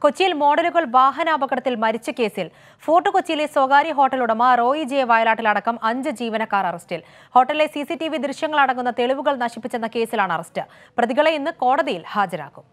കൊച്ചിയിൽ മോഡലുകൾ വാഹനാപകടത്തിൽ മരിച്ച കേസിൽ ഫോർട്ട് കൊച്ചിയിലെ സ്വകാര്യ ഹോട്ടൽ ഉടമ റോയി ജെ വയലാട്ടിലടക്കം അഞ്ച് ജീവനക്കാർ അറസ്റ്റിൽ ഹോട്ടലിലെ സി സി ടി വി ദൃശ്യങ്ങളടങ്ങുന്ന തെളിവുകൾ നശിപ്പിച്ചെന്ന കേസിലാണ് അറസ്റ്റ് പ്രതികളെ ഇന്ന് കോടതിയിൽ ഹാജരാക്കും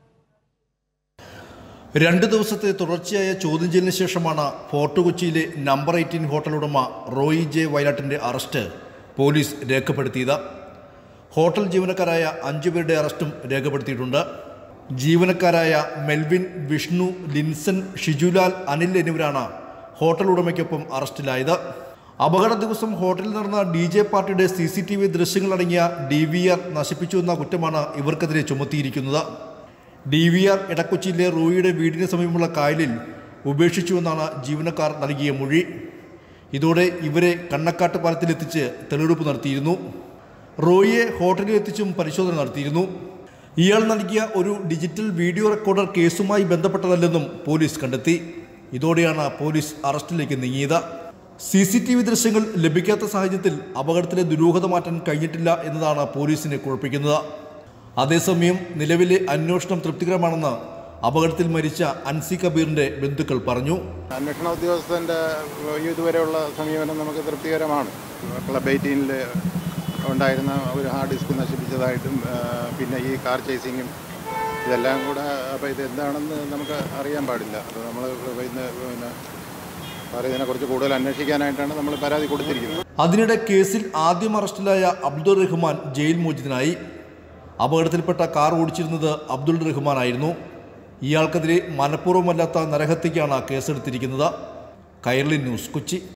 രണ്ട് ദിവസത്തെ തുടർച്ചയായ ചോദ്യം ചെയ്യലിന് ശേഷമാണ് ഫോർട്ട് കൊച്ചിയിലെ നമ്പർ എയ്റ്റീൻ ഹോട്ടൽ ഉടമ റോയി ജെ വയലാട്ടിന്റെ അറസ്റ്റ് പോലീസ് രേഖപ്പെടുത്തിയത് ഹോട്ടൽ ജീവനക്കാരായ അഞ്ചുപേരുടെ അറസ്റ്റും രേഖപ്പെടുത്തിയിട്ടുണ്ട് ജീവനക്കാരായ മെൽവിൻ വിഷ്ണു ലിൻസൺ ഷിജുലാൽ അനിൽ എന്നിവരാണ് ഹോട്ടൽ ഉടമയ്ക്കൊപ്പം അറസ്റ്റിലായത് അപകട ദിവസം ഹോട്ടലിൽ നടന്ന ഡി ജെ പാർട്ടിയുടെ സി സി ടി വി ദൃശ്യങ്ങളടങ്ങിയ ഡി വി ആർ നശിപ്പിച്ചുവെന്ന കുറ്റമാണ് ഇവർക്കെതിരെ ചുമത്തിയിരിക്കുന്നത് ഡി വി ആർ എടക്കൊച്ചിയിലെ റോയിയുടെ വീടിന് സമീപമുള്ള കായലിൽ ഉപേക്ഷിച്ചുവെന്നാണ് ജീവനക്കാർ നൽകിയ മൊഴി ഇതോടെ ഇവരെ കണ്ണക്കാട്ട് പാലത്തിലെത്തിച്ച് തെളിവെടുപ്പ് നടത്തിയിരുന്നു റോയിയെ ഹോട്ടലിൽ എത്തിച്ചും പരിശോധന നടത്തിയിരുന്നു ഇയാൾ നൽകിയ ഒരു ഡിജിറ്റൽ വീഡിയോ റെക്കോർഡർ കേസുമായി ബന്ധപ്പെട്ടതല്ലെന്നും പോലീസ് കണ്ടെത്തി ഇതോടെയാണ് പോലീസ് അറസ്റ്റിലേക്ക് നീങ്ങിയത് സി സി ടി വി ദൃശ്യങ്ങൾ ലഭിക്കാത്ത സാഹചര്യത്തിൽ അപകടത്തിലെ ദുരൂഹത മാറ്റാൻ കഴിഞ്ഞിട്ടില്ല എന്നതാണ് പോലീസിനെ കുഴപ്പിക്കുന്നത് അതേസമയം നിലവിലെ അന്വേഷണം തൃപ്തികരമാണെന്ന് അപകടത്തിൽ മരിച്ച അൻസി കബീറിന്റെ ബന്ധുക്കൾ പറഞ്ഞു അന്വേഷണ ഉദ്യോഗസ്ഥൻ്റെ ഇതുവരെയുള്ള സമീപനം നമുക്ക് തൃപ്തികരമാണ് ക്ലബ് എയ്റ്റീനിൽ ഉണ്ടായിരുന്ന ഒരു ഹാർഡ് ഡിസ്ക് നശിപ്പിച്ചതായിട്ടും ആ, പിന്നെ ഈ കാർ ചേസിങ്ങും ഇതെല്ലാം കൂടെ അപ്പോൾ ഇത് എന്താണെന്ന് നമുക്ക് അറിയാൻ പാടില്ല അപ്പോൾ നമ്മൾ ഇന്ന് പിന്നെ സാറേ ഇതിനെക്കുറിച്ച് കൂടുതൽ അന്വേഷിക്കാനായിട്ടാണ് നമ്മൾ പരാതി കൊടുത്തിരിക്കുന്നത് അതിനിടെ കേസിൽ ആദ്യം അറസ്റ്റിലായ അബ്ദുൾ റഹ്മാൻ ജയിൽ മോചിതനായി അപകടത്തിൽപ്പെട്ട കാർ ഓടിച്ചിരുന്നത് അബ്ദുൾ റഹ്മാൻ ആയിരുന്നു ഇയാൾക്കെതിരെ മനഃപൂർവ്വമല്ലാത്ത നരഹത്യക്കാണ് കേസെടുത്തിരിക്കുന്നത് കൈരളി ന്യൂസ് കൊച്ചി